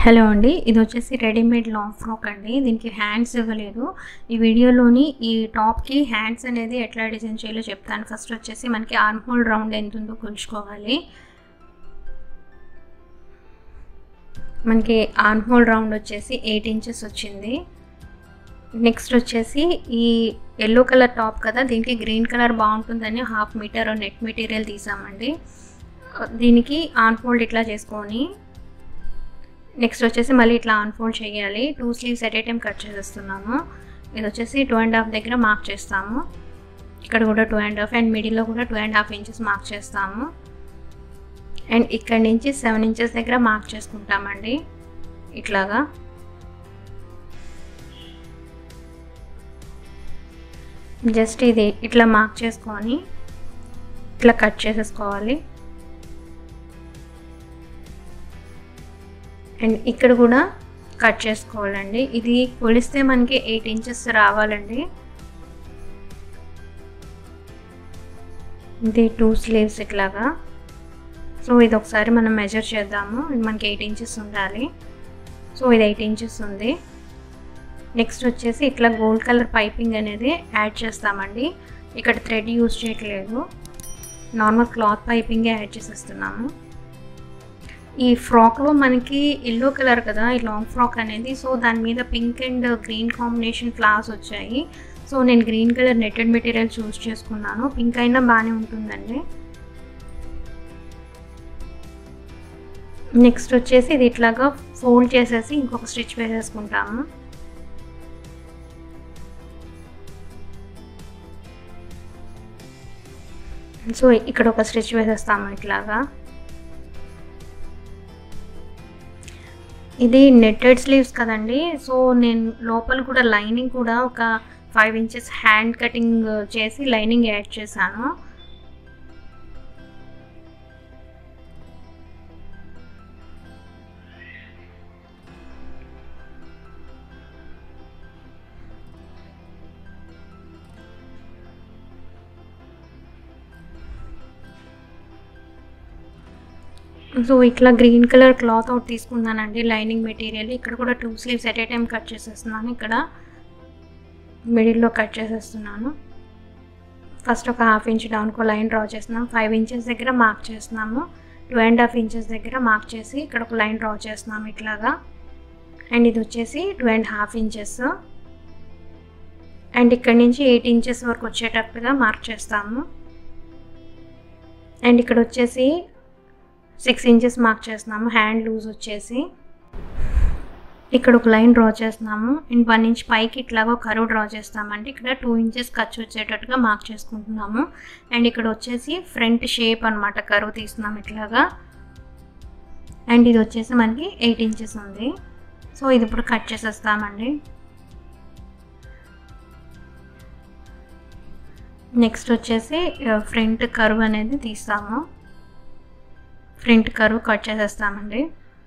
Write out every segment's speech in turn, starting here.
hello అండి ఇది వచ్చేసి రెడీమేడ్ లాంగ్ ఫ్రాక్ అండి దీనికి హ్యాండ్స్ ఇవ్వలేదు ఈ వీడియోలోని ఈ టాప్కి హ్యాండ్స్ అనేది ఎట్లా డిజైన్ చేయాలో చెప్తాను ఫస్ట్ వచ్చేసి మనకి ఆర్మ్ హోల్ రౌండ్ ఎంత ఉందో కొలుచుకోవాలి మనకి ఆర్మ్ హోల్ రౌండ్ వచ్చేసి ఎయిట్ ఇంచెస్ వచ్చింది నెక్స్ట్ వచ్చేసి ఈ ఎల్లో కలర్ టాప్ కదా దీనికి గ్రీన్ కలర్ బాగుంటుందని హాఫ్ మీటర్ నెట్ మెటీరియల్ తీసామండి దీనికి ఆన్ ఫోల్డ్ ఇట్లా చేసుకొని నెక్స్ట్ వచ్చేసి మళ్ళీ ఇట్లా అన్ఫోల్డ్ చేయాలి two sleeves at a time cut చేసేస్తున్నాము ఇది వచ్చేసి టూ అండ్ హాఫ్ దగ్గర మార్క్ చేస్తాము ఇక్కడ కూడా టూ అండ్ హాఫ్ అండ్ మిడిల్లో కూడా two and half inches mark చేస్తాము అండ్ ఇక్కడ నుంచి సెవెన్ ఇంచెస్ దగ్గర మార్క్ చేసుకుంటామండి ఇట్లాగా జస్ట్ ఇది ఇట్లా మార్క్ చేసుకొని ఇట్లా కట్ చేసేసుకోవాలి అండ్ ఇక్కడ కూడా కట్ చేసుకోవాలండి ఇది కొలిస్తే మనకి ఎయిట్ ఇంచెస్ రావాలండి ఇది టూ స్లీవ్స్ ఇట్లాగా సో ఇది ఒకసారి మనం మెజర్ చేద్దాము మనకి ఎయిట్ ఇంచెస్ ఉండాలి సో ఇది ఎయిట్ ఇంచెస్ ఉంది నెక్స్ట్ వచ్చేసి ఇట్లా గోల్డ్ కలర్ పైపింగ్ అనేది యాడ్ చేస్తామండి ఇక్కడ థ్రెడ్ యూజ్ చేయట్లేదు నార్మల్ క్లాత్ పైపింగే యాడ్ చేసేస్తున్నాము ఈ ఫ్రాక్లో మనకి ఎల్లో కలర్ కదా ఈ లాంగ్ ఫ్రాక్ అనేది సో దాని మీద pink and green combination flowers వచ్చాయి సో నేను green colour netted material choose చేసుకున్నాను పింక్ అయినా బాగానే ఉంటుందండి నెక్స్ట్ వచ్చేసి ఇది ఇట్లాగా ఫోల్డ్ చేసేసి ఇంకొక స్టిచ్ వేసేసుకుంటాము సో ఇక్కడ ఒక స్టిచ్ వేసేస్తాము ఇట్లాగా ఇది నెట్టెడ్ స్లీవ్స్ కదండి సో నేను లోపల కూడా లైనింగ్ కూడా ఒక ఫైవ్ ఇంచెస్ హ్యాండ్ కటింగ్ చేసి లైనింగ్ యాడ్ చేశాను సో ఇట్లా గ్రీన్ కలర్ క్లాత్ అవుట్ తీసుకున్నానండి లైనింగ్ మెటీరియల్ ఇక్కడ కూడా two sleeves at a time cut చేసేస్తున్నాను ఇక్కడ మిడిల్లో కట్ చేసేస్తున్నాను ఫస్ట్ ఒక హాఫ్ ఇంచ్ డౌన్కో లైన్ డ్రా చేస్తున్నాం ఫైవ్ ఇంచెస్ దగ్గర మార్క్ చేస్తున్నాము టూ అండ్ హాఫ్ ఇంచెస్ దగ్గర మార్క్ చేసి ఇక్కడ ఒక లైన్ డ్రా చేస్తున్నాము ఇట్లాగా అండ్ ఇది వచ్చేసి two and half inches and ఇక్కడ నుంచి ఎయిట్ ఇంచెస్ వరకు వచ్చేటట్టుగా మార్క్ చేస్తాము అండ్ ఇక్కడ వచ్చేసి సిక్స్ ఇంచెస్ మార్క్ చేస్తున్నాము హ్యాండ్ లూజ్ వచ్చేసి ఇక్కడ ఒక లైన్ డ్రా చేస్తున్నాము అండ్ వన్ ఇంచ్ పైకి ఇట్లాగా కరువు డ్రా చేస్తామంటే ఇక్కడ టూ ఇంచెస్ ఖర్చు వచ్చేటట్టుగా మార్క్ చేసుకుంటున్నాము అండ్ ఇక్కడ వచ్చేసి ఫ్రంట్ షేప్ అనమాట కరువు తీస్తున్నాము ఇట్లాగా అండ్ ఇది వచ్చేసి మనకి ఎయిట్ ఇంచెస్ ఉంది సో ఇది ఇప్పుడు కట్ చేసేస్తామండి నెక్స్ట్ వచ్చేసి ఫ్రంట్ కరువు అనేది తీస్తాము ఫ్రంట్ కరువు కట్ చేసేస్తామండి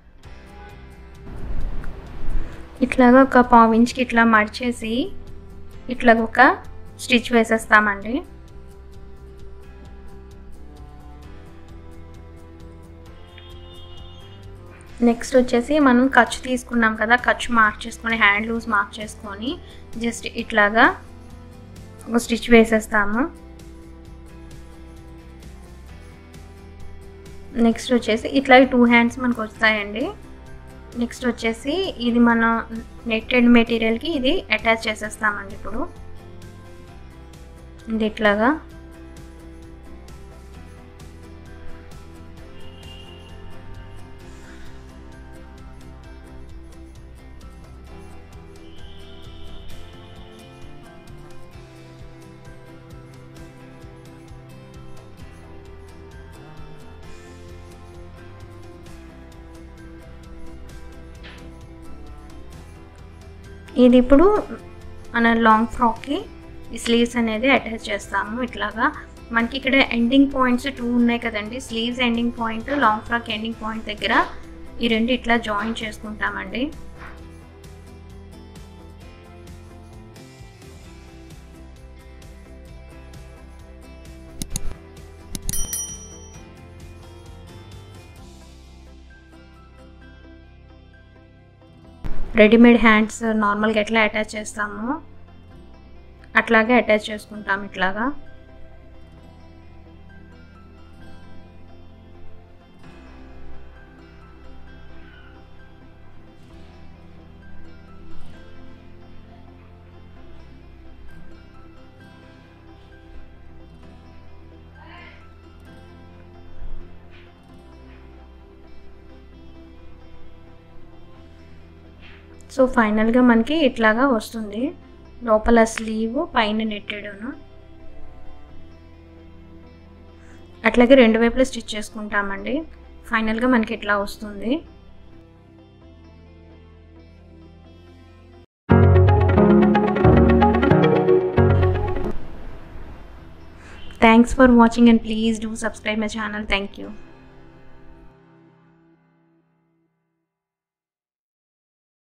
ఇట్లాగా ఒక పావు ఇంచ్కి ఇట్లా మడిచేసి ఇట్లాగ ఒక స్టిచ్ వేసేస్తామండి నెక్స్ట్ వచ్చేసి మనం ఖర్చు తీసుకున్నాం కదా ఖర్చు మార్క్ చేసుకొని హ్యాండ్ లూజ్ మార్క్ చేసుకొని జస్ట్ ఇట్లాగా ఒక స్టిచ్ వేసేస్తాము నెక్స్ట్ వచ్చేసి ఇట్లా టూ హ్యాండ్స్ మనకు వస్తాయండి నెక్స్ట్ వచ్చేసి ఇది మన నెట్టెడ్ మెటీరియల్కి ఇది అటాచ్ చేసేస్తామండి ఇప్పుడు ఇది ఇట్లాగా ఇది ఇప్పుడు మన లాంగ్ ఫ్రాక్కి ఈ స్లీవ్స్ అనేది అటాచ్ చేస్తాము ఇట్లాగా మనకి ఇక్కడ ఎండింగ్ పాయింట్స్ టూ ఉన్నాయి కదండి sleeves ending point long frock ending point దగ్గర ఈ రెండు ఇట్లా జాయిన్ చేసుకుంటామండి రెడీమేడ్ హ్యాండ్స్ నార్మల్గా ఎట్లా అటాచ్ చేస్తామో అట్లాగే అటాచ్ చేసుకుంటాం ఇట్లాగా సో ఫైనల్గా మనకి ఇట్లాగా వస్తుంది లోపల స్లీవ్ పైన నెట్టెడును అట్లాగే రెండు వైపులా స్టిచ్ చేసుకుంటామండి ఫైనల్గా మనకి ఇట్లా వస్తుంది thanks for watching and please do subscribe my channel thank you